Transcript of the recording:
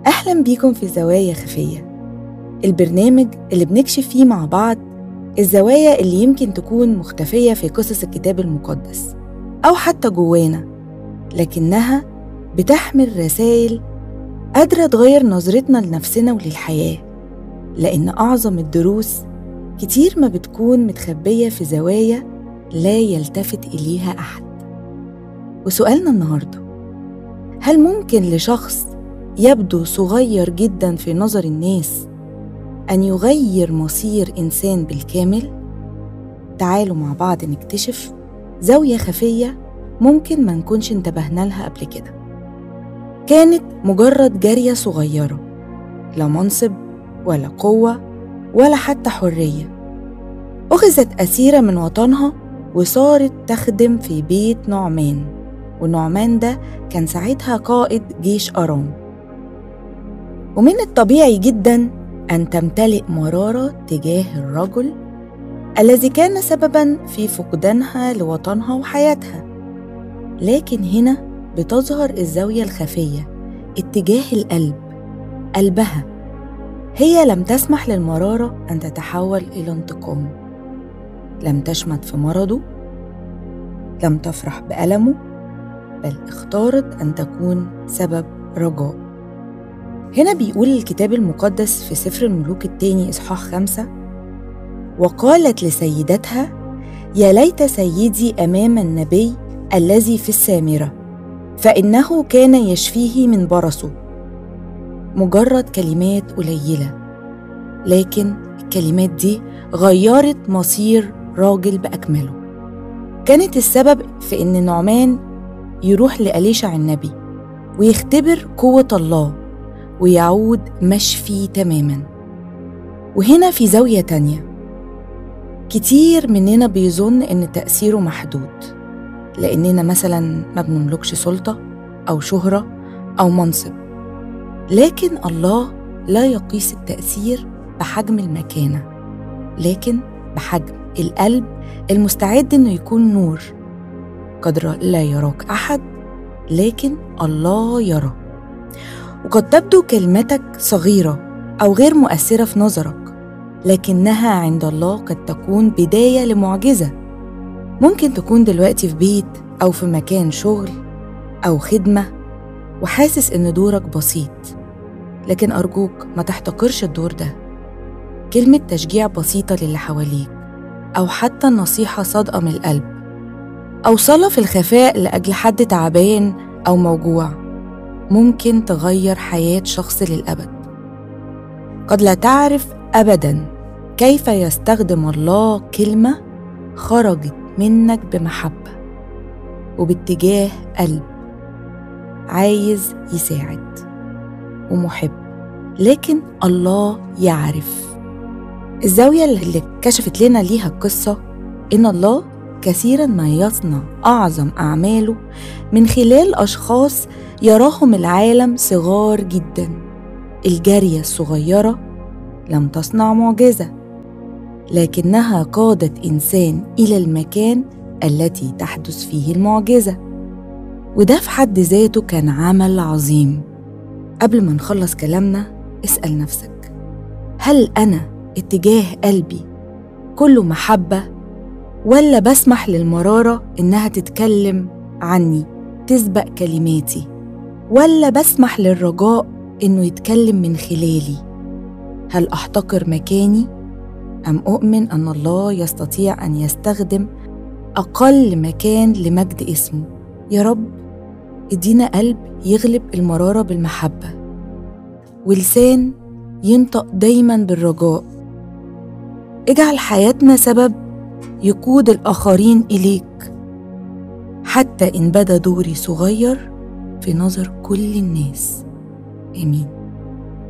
أهلا بيكم في زوايا خفية البرنامج اللي بنكشف فيه مع بعض الزوايا اللي يمكن تكون مختفية في قصص الكتاب المقدس أو حتى جوانا لكنها بتحمل رسائل قادرة تغير نظرتنا لنفسنا وللحياة لأن أعظم الدروس كتير ما بتكون متخبية في زوايا لا يلتفت إليها أحد وسؤالنا النهارده هل ممكن لشخص يبدو صغير جدا في نظر الناس ان يغير مصير انسان بالكامل تعالوا مع بعض نكتشف زاويه خفيه ممكن ما نكونش انتبهنا لها قبل كده كانت مجرد جاريه صغيره لا منصب ولا قوه ولا حتى حريه اخذت اسيره من وطنها وصارت تخدم في بيت نعمان ونعمان ده كان ساعتها قائد جيش أرام ومن الطبيعي جدا أن تمتلئ مرارة تجاه الرجل الذي كان سببا في فقدانها لوطنها وحياتها لكن هنا بتظهر الزاوية الخفية اتجاه القلب قلبها هي لم تسمح للمرارة أن تتحول إلى انتقام لم تشمت في مرضه لم تفرح بألمه بل اختارت أن تكون سبب رجاء هنا بيقول الكتاب المقدس في سفر الملوك الثاني إصحاح خمسة وقالت لسيدتها يا ليت سيدي أمام النبي الذي في السامرة فإنه كان يشفيه من برصه مجرد كلمات قليلة لكن الكلمات دي غيرت مصير راجل بأكمله كانت السبب في إن نعمان يروح لأليشع النبي ويختبر قوة الله ويعود مشفي تماما وهنا في زاوية تانية كتير مننا بيظن إن تأثيره محدود لأننا مثلا ما بنملكش سلطة أو شهرة أو منصب لكن الله لا يقيس التأثير بحجم المكانة لكن بحجم القلب المستعد إنه يكون نور قد لا يراك أحد لكن الله يرى وقد تبدو كلمتك صغيرة أو غير مؤثرة في نظرك لكنها عند الله قد تكون بداية لمعجزة ممكن تكون دلوقتي في بيت أو في مكان شغل أو خدمة وحاسس إن دورك بسيط لكن أرجوك ما تحتقرش الدور ده كلمة تشجيع بسيطة للي حواليك أو حتى نصيحة صادقة من القلب أو صلاة في الخفاء لأجل حد تعبان أو موجوع ممكن تغير حياة شخص للأبد قد لا تعرف أبدا كيف يستخدم الله كلمة خرجت منك بمحبة وباتجاه قلب عايز يساعد ومحب لكن الله يعرف الزاوية اللي كشفت لنا ليها القصة إن الله كثيرا ما يصنع أعظم أعماله من خلال أشخاص يراهم العالم صغار جدا الجارية الصغيرة لم تصنع معجزة لكنها قادت إنسان إلى المكان التي تحدث فيه المعجزة وده في حد ذاته كان عمل عظيم قبل ما نخلص كلامنا اسأل نفسك هل أنا اتجاه قلبي كله محبة ولا بسمح للمرارة إنها تتكلم عني تسبق كلماتي ولا بسمح للرجاء إنه يتكلم من خلالي هل أحتقر مكاني أم أؤمن أن الله يستطيع أن يستخدم أقل مكان لمجد اسمه يا رب ادينا قلب يغلب المرارة بالمحبة ولسان ينطق دايما بالرجاء اجعل حياتنا سبب يقود الآخرين إليك حتى إن بدا دوري صغير في نظر كل الناس آمين